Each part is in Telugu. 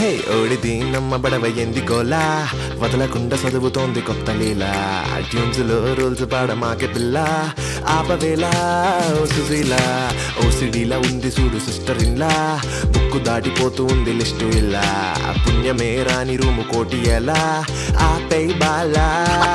హే ఓడిది నమ్మ బడవ ఎంది గోలా వదలకుండా చదువుతోంది కొత్త లీలా ట్యూన్స్ లో రూల్స్ పాడ మాకే పిల్ల ఆపవేలా ఓ సుశీల ఓ సిడీలా ఉంది చూడు సిస్టర్ ఇన్లా బుక్కు దాటిపోతూ ఉంది లిస్టు ఇలా పుణ్యమే రాని రూము కోటి ఎలా ఆపై బాలా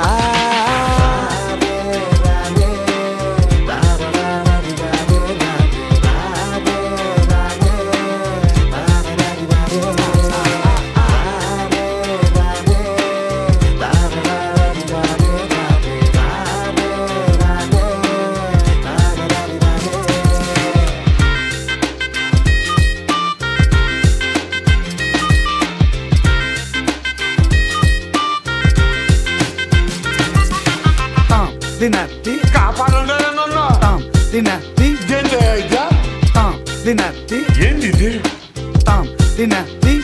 Tam, dinatti, కాపాడండి నన్ను tam, dinatti, ఏంటి ఇదా? tam, dinatti, ఏంది ఇది tam, dinatti.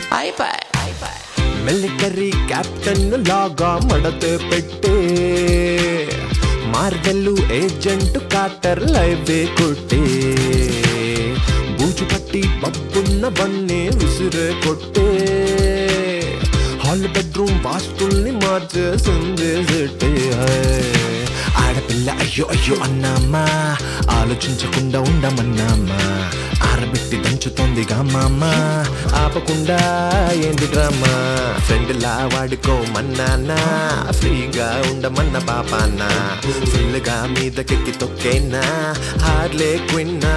మిలిటరీ కెప్టెన్ లాగా మడత పెట్టే మార్వెల్లు ఏజెంట్ కాటర్ లైవే కొట్టే బూజు పట్టి బబ్బున్న బన్నే విసిరే కొట్టే హాల్ బెడ్రూమ్ వాస్తుల్ని మార్చేసింది సెట్టే ఆడపిల్ల అయ్యో అయ్యో అన్నామా ఆలోచించకుండా ఉండమన్నామా ఆరబెట్టి దంచుతోంది మామ ఆపకుండా ఏంది డ్రామా ఫ్రెండ్ లా వాడుకోమన్నానా ఫ్రీగా ఉండమన్న పాపాన ఫుల్గా మీదకెక్కి తొక్కేనా హార్లే క్విన్నా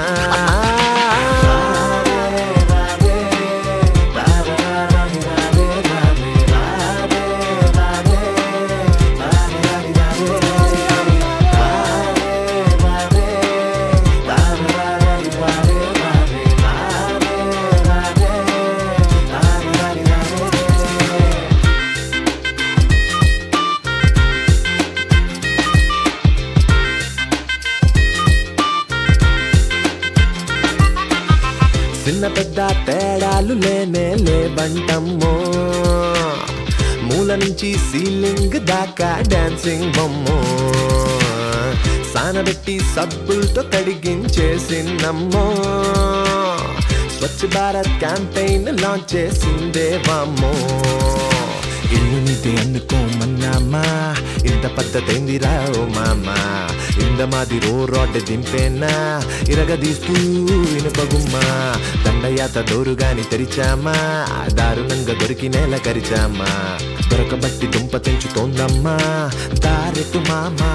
చిన్న పెద్ద తేడాలు లేనే లేవంటమ్మో మూల నుంచి సీలింగ్ దాకా డాన్సింగ్ బొమ్మో సానబెట్టి సబ్బులతో కడిగించేసినమ్మో స్వచ్ఛ భారత్ క్యాంపెయిన్ లాంచ్ చేసిందే వామ్మో ఇల్లు నీది అనుకోమన్నామా ఇంత పద్ధతైందిరా ఓ మామా ఇంద మాది రో రాడ్ దింపేనా ఇరగదీస్తూ ఇనుపగుమ్మా దండయాత దోరుగాని తెరిచామా దారుణంగా దొరికి నేల కరిచామా దొరకబట్టి దుంప తెంచుతోందమ్మా దారెట్టు మామా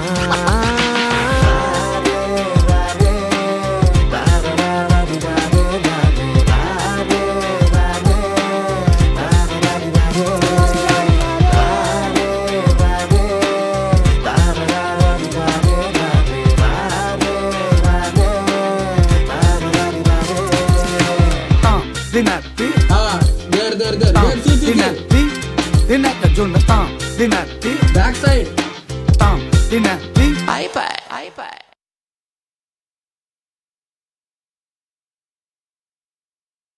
Tam, dinatti, దేర్ దేర్ దేర్ tam, దేర్ సీసీ dinatti, dinatti aggiunta, tam, dinatti, back side tam, dinatti. అయిపోయి అయిపోయి